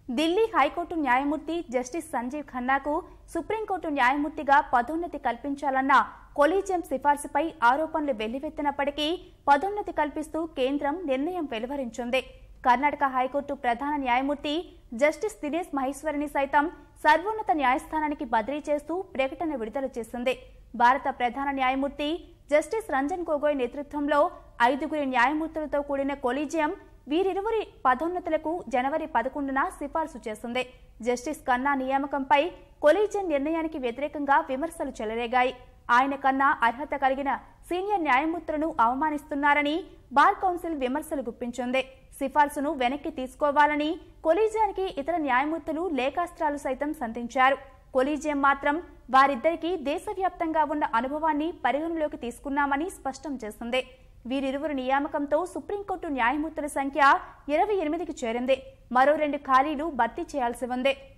Delhi high court న్యాయమూర్తి justice Sanjiv ఖన్నాకు supreme court న్యాయమూర్తిగా పదోన్నతి కల్పించాలన్న కొలీజియం సిఫార్సుపై ఆరోపణలు వెల్లువెత్తినప్పటికీ పదోన్నతి కల్పిస్తూ కేంద్రం నిర్ణయం వెలువరించింది కర్ణాటక హైకోర్టు ప్రధాన న్యాయమూర్తి జస్టిస్ దినేష్ మహేశ్వరిని సైతం సర్వోన్నత న్యాయస్థానానికి బదిలీ చేస్తూ ప్రకటన విడుదల చేసింది భారత ప్రధాన న్యాయమూర్తి జస్టిస్ రంజన్ గొగోయ్ నేతృత్వంలో ఐదుగురి న్యాయమూర్తులతో కూడిన కొలీజియం వీరిరువురి పదోన్నతులకు జనవరి పదకొండున సిఫార్సు చేసింది జస్టిస్ కన్నా నియామకంపై కొలీజియం నిర్ణయానికి వ్యతిరేకంగా విమర్శలు చెలరేగాయి ఆయన కన్నా అర్హత కలిగిన సీనియర్ న్యాయమూర్తులను అవమానిస్తున్నారని బార్ కౌన్సిల్ విమర్శలు గుప్పించింది సిఫార్సును వెనక్కి తీసుకోవాలని కొలీజియానికి ఇతర న్యాయమూర్తులు లేఖాస్త్రాలు సైతం సంధించారు కొలీజియం మాత్రం వారిద్దరికీ దేశవ్యాప్తంగా ఉన్న అనుభవాన్ని పరిగణలోకి తీసుకున్నామని స్పష్టం చేసింది వీరిరువురు నియామకంతో సుప్రీంకోర్టు న్యాయమూర్తుల సంఖ్య ఇరవై ఎనిమిదికి చేరింది మరో రెండు ఖాళీలు భర్తీ చేయాల్సి ఉంది